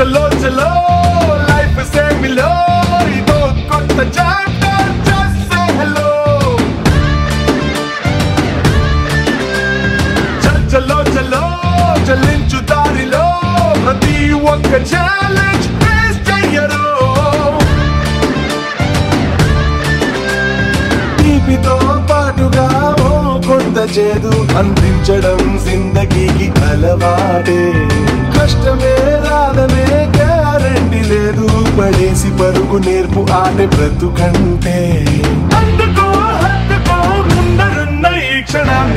చలో చలో లైఫ్ సేమిలో ఇదో కొత్త చాప్టర్ జస్ట్ సే హలో చల్ చలో చలో చలించు దారిలో ప్రతి ఒక్క ఛాలెంజ్ ఫేస్ చెయ్యరు తీపితో పాటుగా ఓ కొంత చేదు అందించడం జిందగీకి అలవాటే కష్టమే రాదనే గ్యారంటీ లేదు పడేసి పరుగు నేర్పు ఆటే బ్రతుకంటే అందుకో హత్తుకో ముందరున్న ఈ క్షణం